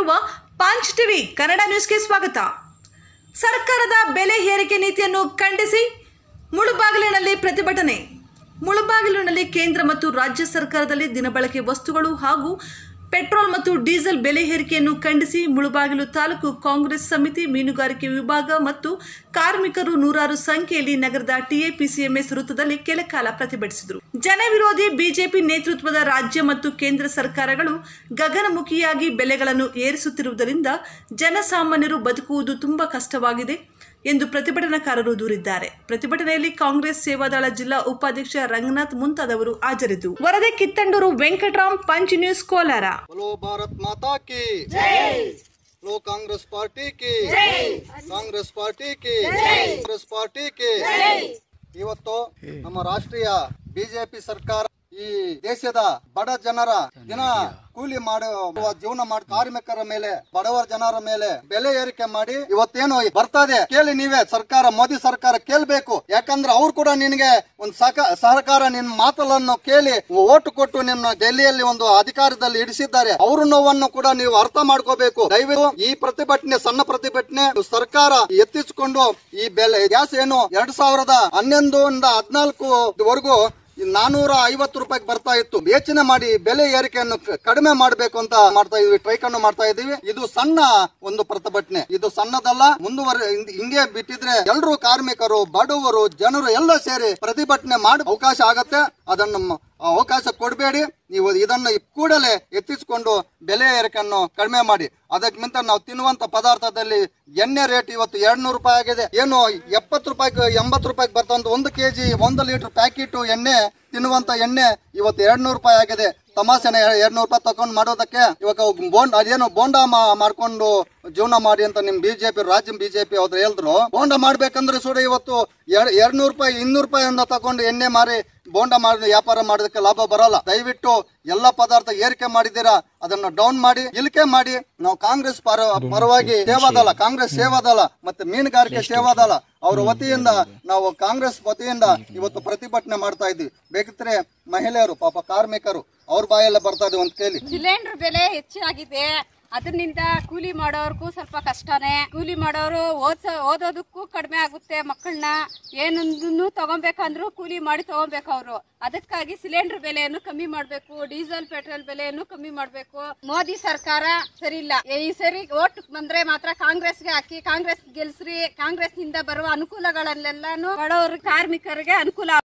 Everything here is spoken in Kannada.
ನೋಡುತ್ತಿರುವ ಪಾಂಚ್ ಟಿವಿ ಕನ್ನಡ ನ್ಯೂಸ್ಗೆ ಸ್ವಾಗತ ಸರ್ಕಾರದ ಬೆಲೆ ಏರಿಕೆ ನೀತಿಯನ್ನು ಖಂಡಿಸಿ ಮುಳುಬಾಗಿಲಿನಲ್ಲಿ ಪ್ರತಿಭಟನೆ ಮುಳುಬಾಗಿಲಿನಲ್ಲಿ ಕೇಂದ್ರ ಮತ್ತು ರಾಜ್ಯ ಸರ್ಕಾರದಲ್ಲಿ ದಿನಬಳಕೆ ವಸ್ತುಗಳು ಹಾಗೂ ಪೆಟ್ರೋಲ್ ಮತ್ತು ಡೀಸೆಲ್ ಬೆಲೆ ಏರಿಕೆಯನ್ನು ಖಂಡಿಸಿ ಮುಳುಬಾಗಿಲು ತಾಲೂಕು ಕಾಂಗ್ರೆಸ್ ಸಮಿತಿ ಮೀನುಗಾರಿಕೆ ವಿಭಾಗ ಮತ್ತು ಕಾರ್ಮಿಕರು ನೂರಾರು ಸಂಖ್ಯೆಯಲ್ಲಿ ನಗರದ ಟಿಎಪಿಸಿಎಂಎಸ್ ವೃತ್ತದಲ್ಲಿ ಕೆಲಕಾಲ ಪ್ರತಿಭಟಿಸಿದರು ಜನವಿರೋಧಿ ಬಿಜೆಪಿ ನೇತೃತ್ವದ ರಾಜ್ಯ ಮತ್ತು ಕೇಂದ್ರ ಸರ್ಕಾರಗಳು ಗಗನಮುಖಿಯಾಗಿ ಬೆಲೆಗಳನ್ನು ಏರಿಸುತ್ತಿರುವುದರಿಂದ ಜನಸಾಮಾನ್ಯರು ಬದುಕುವುದು ತುಂಬಾ ಕಷ್ಟವಾಗಿದೆ ಎಂದು ಪ್ರತಿಭಟನಾಕಾರರು ದೂರಿದ್ದಾರೆ ಪ್ರತಿಭಟನೆಯಲ್ಲಿ ಕಾಂಗ್ರೆಸ್ ಸೇವಾದಳ ಜಿಲ್ಲಾ ಉಪಾಧ್ಯಕ್ಷ ರಂಗನಾಥ್ ಮುಂತಾದವರು ಹಾಜರಿದ್ದರು ವರದಿ ಕಿತ್ತಂಡೂರು ವೆಂಕಟರಾಮ್ ಪಂಚ್ ನ್ಯೂಸ್ ಕೋಲಾರ बोलो भारत माता की लो कांग्रेस पार्टी की ಕಾಂಗ್ರೆಸ್ ಪಾರ್ಟಿ ಕಿ ಕಾಂಗ್ರೆಸ್ ಪಾರ್ಟಿ ಕಿ ಇವತ್ತು ನಮ್ಮ ರಾಷ್ಟ್ರೀಯ ಬಿಜೆಪಿ ಸರ್ಕಾರ ಈ ದೇಶದ ಬಡ ಜನರ ದಿನ ಕೂಲಿ ಮಾಡುವ ಜೀವನ ಮಾಡ ಕಾರ್ಮಿಕರ ಮೇಲೆ ಬಡವರ ಜನರ ಮೇಲೆ ಬೆಲೆ ಏರಿಕೆ ಮಾಡಿ ಇವತ್ತೇನು ಬರ್ತಾ ಇದೆ ಕೇಳಿ ನೀವೇ ಸರ್ಕಾರ ಮೋದಿ ಸರ್ಕಾರ ಕೇಳ್ಬೇಕು ಯಾಕಂದ್ರೆ ಅವ್ರು ಕೂಡ ನಿನಗೆ ಒಂದು ಸಹಕ ಸಹಕಾರ ನಿನ್ನ ಮಾತುಗಳನ್ನು ಕೇಳಿ ಓಟು ಕೊಟ್ಟು ನಿನ್ನ ಡೆಲ್ಲಿಯಲ್ಲಿ ಒಂದು ಅಧಿಕಾರದಲ್ಲಿ ಇಡಿಸಿದ್ದಾರೆ ಅವ್ರ ನೋವನ್ನು ಕೂಡ ನೀವು ಅರ್ಥ ಮಾಡ್ಕೋಬೇಕು ದಯವಿಟ್ಟು ಈ ಪ್ರತಿಭಟನೆ ಸಣ್ಣ ಪ್ರತಿಭಟನೆ ಸರ್ಕಾರ ಎತ್ತಿಸಿಕೊಂಡು ಈ ಬೆಲೆ ಗ್ಯಾಸ್ ಏನು ಎರಡ್ ಸಾವಿರದ ಹನ್ನೊಂದರಿಂದ ಹದಿನಾಲ್ಕು ವರೆಗೂ ನಾನೂರ ಐವತ್ತು ರೂಪಾಯಿಗೆ ಬರ್ತಾ ಇತ್ತು ಯೋಚನೆ ಮಾಡಿ ಬೆಲೆ ಏರಿಕೆಯನ್ನು ಕ- ಕಡಿಮೆ ಮಾಡಬೇಕು ಅಂತ ಮಾಡ್ತಾ ಇದೀವಿ ಟ್ರೈಕ್ ಅನ್ನು ಮಾಡ್ತಾ ಇದೀವಿ ಇದು ಸಣ್ಣ ಒಂದು ಪ್ರತಿಭಟನೆ ಇದು ಸಣ್ಣದಲ್ಲ ಮುಂದುವರೆ ಹಿಂಗ್- ಹಿಂಗೆ ಬಿಟ್ಟಿದ್ರೆ ಎಲ್ಲರೂ ಕಾರ್ಮಿಕರು ಬಡವರು ಜನರು ಎಲ್ಲ ಸೇರಿ ಪ್ರತಿಭಟನೆ ಮಾಡಿ ಅವಕಾಶ ಆಗತ್ತೆ ಅದನ್ನು ಮ- ಆ ಅವಕಾಶ ಕೊಡಬೇಡಿ ನೀವು ಇದನ್ನ ಕೂಡಲೇ ಎತ್ತಿಸಿಕೊಂಡು ಬೆಲೆ ಏರಿಕೆಯನ್ನು ಕಡಿಮೆ ಮಾಡಿ ಅದಕ್ಕೆ ಮಿಂತ ನಾವು ತಿನ್ನುವಂತ ಪದಾರ್ಥದಲ್ಲಿ ಎಣ್ಣೆ ರೇಟ್ ಇವತ್ತು ಎರಡ್ ನೂರು ರೂಪಾಯಿ ಆಗಿದೆ ಏನು ಎಪ್ಪತ್ತು ರೂಪಾಯಿ ಎಂಬತ್ತು ರೂಪಾಯಿಗೆ ಬರ್ತಂತ ಒಂದು ಕೆಜಿ ಒಂದು ಲೀಟರ್ ಪ್ಯಾಕೆಟ್ ಎಣ್ಣೆ ತಿನ್ನುವಂತ ಎಣ್ಣೆ ಇವತ್ತು ಎರಡ್ ನೂರು ರೂಪಾಯಿ ಆಗಿದೆ ತಮಾಷೆನೆ ಎರಡ್ ನೂರು ರೂಪಾಯಿ ತಗೊಂಡು ಮಾಡೋದಕ್ಕೆ ಇವಾಗ ಬೋಂಡ್ ಅದೇನು ಬೋಂಡ ಮಾ- ಮಾಡ್ಕೊಂಡು ಜೀವನ ಮಾಡಿ ಅಂತ ನಿಮ್ ಬಿಜೆಪಿ ರಾಜ್ಯ ಬಿಜೆಪಿ ಅವ್ರು ಹೇಳಿದ್ರು ಬೋಂಡ ಮಾಡ್ಬೇಕಂದ್ರೆ ಸುಡ ಇವತ್ತು ಎರಡ್ ಎರಡ್ ನೂರು ರೂಪಾಯಿ ಇನ್ನೂರು ರೂಪಾಯಿ ತಗೊಂಡು ಎಣ್ಣೆ ಮಾರಿ ಬೋಂಡ ಮಾಡಿ ವ್ಯಾಪಾರ ಮಾಡೋದಕ್ಕೆ ಲಾಭ ಬರಲ್ಲ ದಯವಿಟ್ಟು ಎಲ್ಲ ಪದಾರ್ಥ ಏರಿಕೆ ಮಾಡಿದ್ದೀರಾ ಅದನ್ನ ಡೌನ್ ಮಾಡಿ ಇಳಿಕೆ ಮಾಡಿ ನಾವು ಕಾಂಗ್ರೆಸ್ ಪರ ಪರವಾಗಿ ಸೇವಾದಳ ಕಾಂಗ್ರೆಸ್ ಸೇವಾದಳ ಮತ್ತೆ ಮೀನುಗಾರಿಕೆ ಸೇವಾದಳ ಅವ್ರ ವತಿಯಿಂದ ನಾವು ಕಾಂಗ್ರೆಸ್ ವತಿಯಿಂದ ಇವತ್ತು ಪ್ರತಿಭಟನೆ ಮಾಡ್ತಾ ಇದ್ವಿ ಬೇಕಿದ್ರೆ ಮಹಿಳೆಯರು ಪಾಪ ಕಾರ್ಮಿಕರು ಅವ್ರ ಬಾಯಲ್ಲೇ ಬರ್ತಾ ಇದೆ ಒಂದ್ ಕೇಳಿ ಸಿಲಿಂಡರ್ ಬೆಲೆ ಹೆಚ್ಚಾಗಿದೆ ಅದರಿಂದ ಕೂಲಿ ಮಾಡೋರ್ಗೂ ಸ್ವಲ್ಪ ಕಷ್ಟನೇ ಕೂಲಿ ಮಾಡೋರು ಓದ್ಸ ಓದೋದಕ್ಕೂ ಕಡಿಮೆ ಆಗುತ್ತೆ ಮಕ್ಕಳನ್ನ ಏನೊಂದನ್ನು ತಗೊಬೇಕಂದ್ರೂ ಕೂಲಿ ಮಾಡಿ ತಗೊಬೇಕು ಅವರು ಅದಕ್ಕಾಗಿ ಸಿಲಿಂಡರ್ ಬೆಲೆಯನ್ನು ಕಮ್ಮಿ ಮಾಡಬೇಕು ಡೀಸೆಲ್ ಪೆಟ್ರೋಲ್ ಬೆಲೆಯನ್ನು ಕಮ್ಮಿ ಮಾಡಬೇಕು ಮೋದಿ ಸರ್ಕಾರ ಸರಿ ಇಲ್ಲ ಈ ಸರಿ ಓಟ್ ಬಂದ್ರೆ ಮಾತ್ರ ಕಾಂಗ್ರೆಸ್ಗೆ ಹಾಕಿ ಕಾಂಗ್ರೆಸ್ ಗೆಲ್ಸ್ರಿ ಕಾಂಗ್ರೆಸ್ ನಿಂದ ಬರುವ ಅನುಕೂಲಗಳನ್ನೆಲ್ಲಾನು ಬಡವರು ಕಾರ್ಮಿಕರಿಗೆ ಅನುಕೂಲ